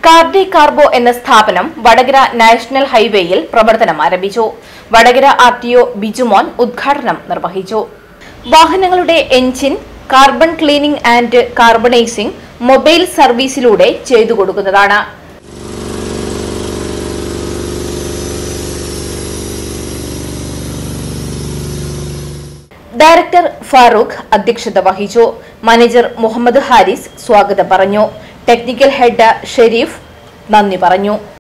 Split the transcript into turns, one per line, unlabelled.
Cardy carbo എന്ന സ്ഥാപനം Vadakara national ഹൈവേയിൽ പ്രവർത്തനം ആരംഭിച്ചു Vadakara R T O Bijumon ഉദ്ഘാടനം നിർവഹിച്ചു വാഹനങ്ങളുടെ engine carbon cleaning and carbonising mobile സർവീസിലൂടെ ചെയ്തു കൊടുക്കുന്നതാണ് ഡയറക്ടർ ഫാറൂഖ് അധ്യക്ഷത വഹിച്ചു മാനേജർ മുഹമ്മദ് ഹാരിസ് സ്വാഗതം പറഞ്ഞു ടെക്നിക്കൽ ഹെഡ് ഷെരീഫ് നന്ദി പറഞ്ഞു